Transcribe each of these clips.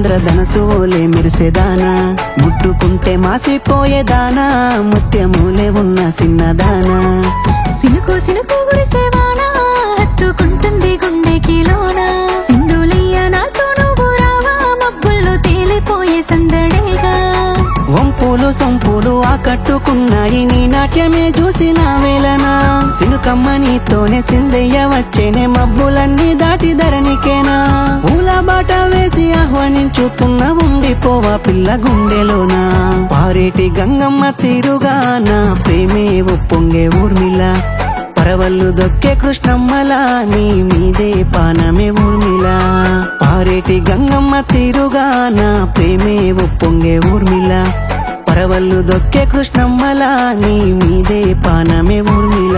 ఇంద్రధనసు ఓలే మెరిసేదానా ముట్టుకుంటే మాసిపోయేదానా ముత్యములే ఉన్న చిన్నదానా సినుకు సినుకు గుడిసేవానా హత్తుకుంటుంది గుండెకి లోన సింధులియ నాతో నువ్వు రావా మబ్బుల్లో తేలిపోయే సందడేగా వంపులు సొంపులు ఆకట్టుకున్నాయి నీ నాట్యమే చూసిన వేళనా సినుకమ్మ నీతోనే సిందయ్య వచ్చేనే మబ్బులన్నీ దాటి ధరణికేనా పూల బాట వేసి ఆహ్వానించుతున్న ఉండిపోవా పిల్ల గుండెలోనా పారేటి గంగమ్మ తీరుగా నా ప్రేమే ఉప్పొంగే ఊర్మిళ పరవళ్ళు దొక్కే కృష్ణమ్మలా నీ మీదే పానమే ఊర్మిళ పారేటి గంగమ్మ తీరుగా నా ప్రేమే ఉప్పొంగే ఊర్మిళ పరవళ్ళు దొక్కే కృష్ణమ్మలా నీ మీదే పానమే ఊర్మిళ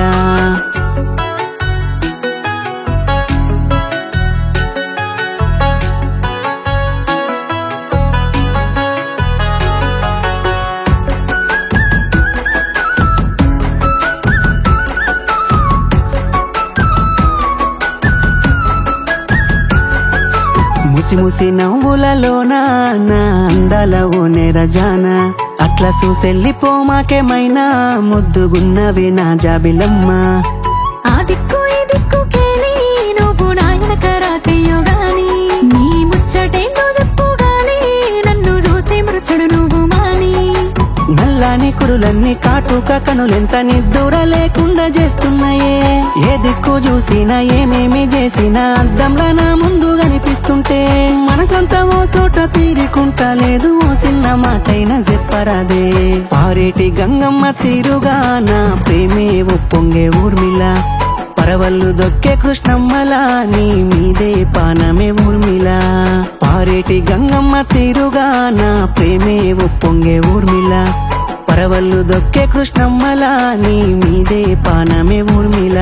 ముసి ముసి నవ్వులలోన నా అందాల ఓ నెరజాన అట్లా చూసెళ్ళిపోమాకేమైనా ముద్దుగున్నవి నా జాబిలమ్మ ఆ దిక్కు ఈ దిక్కు కేలి నువ్వు నాయన కరాకయ్యో గాని నీ ముచ్చటేందో చెప్పు గాని నన్ను చూసి మరుసడు నువ్వు మాని నల్లాని కురులన్నీ కాటుక కనులెంత నిద్దుర లేకుండా చేస్తున్నాయే ఏ దిక్కు చూసినా ఏమేమి చేసినా అద్దంలా నా ముందు కనిపిస్తుంటే మనసంతా ఓ చోట తీరుకుంటా లేదు ఓ చిన్న మాటైనా చెప్పరాదే పారేటి గంగమ్మ తీరుగా నా ప్రేమే ఉప్పొంగే ఊర్మిళ పరవళ్ళు దొక్కే కృష్ణమ్మలా నీ మీదే పానమే ఊర్మిళ పారేటి గంగమ్మ తీరుగా నా ప్రేమే ఉప్పొంగే ఊర్మిళ పరవళ్ళు దొక్కే కృష్ణమ్మలా నీ మీదే పానమే ఊర్మిళ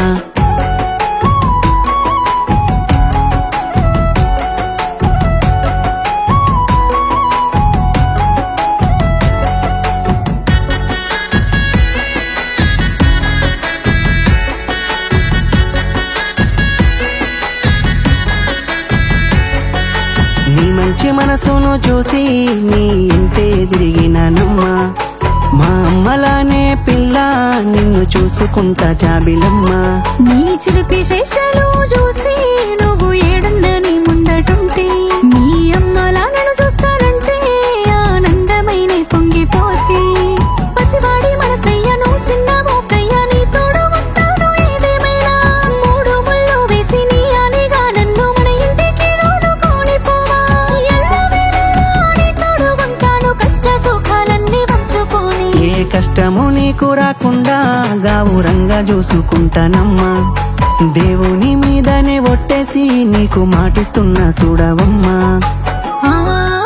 నీ మంచి మనసును చూసి నీ ఇంటే తిరిగినానమ్మ మా అమ్మలానే పిల్ల నిన్ను చూసుకుంటా జాబిలమ్మ నీ చిలిపి చేష్టలు చూసి నువ్వు ఏడన్న నీ ముందటుంటే నీ అమ్మలా నన్ను చూస్తానంటే ఆనందమైన పొంగిపోతే పసివాడి మనసయ్య నువ్వు చిన్న మోకయ్య నీ తోడు ఉంటాను ఏదేమైనా మూడు ముళ్ళు వేసి నీ అనిగా నన్ను మన ఇంటికి తోడుకొని పోవా ఎల్లవేళలా నీ తోడు ఉంటాను కష్ట సుఖాలన్నీ పంచుకొని ఏ కష్టము నీకు రాకుండా గావురంగా చూసుకుంటానమ్మా దేవుని మీదనే ఒట్టేసి నీకు మాటిస్తున్నా చూడవమ్మా ఆ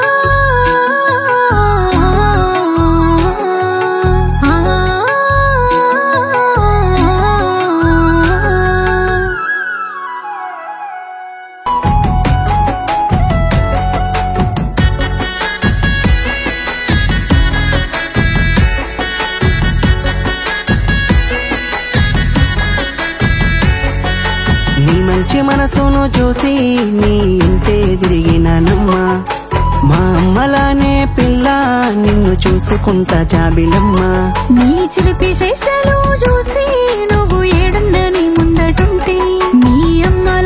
నీ మంచి మనసును చూసి నీ ఇంటే తిరిగినానమ్మా మా అమ్మలానే పిల్ల నిన్ను చూసుకుంటా జాబిలమ్మ నీ చిలిపి చేష్టలు చూసి నువ్వు ఏడన్న నీ ముందటుంటే నీ అమ్మ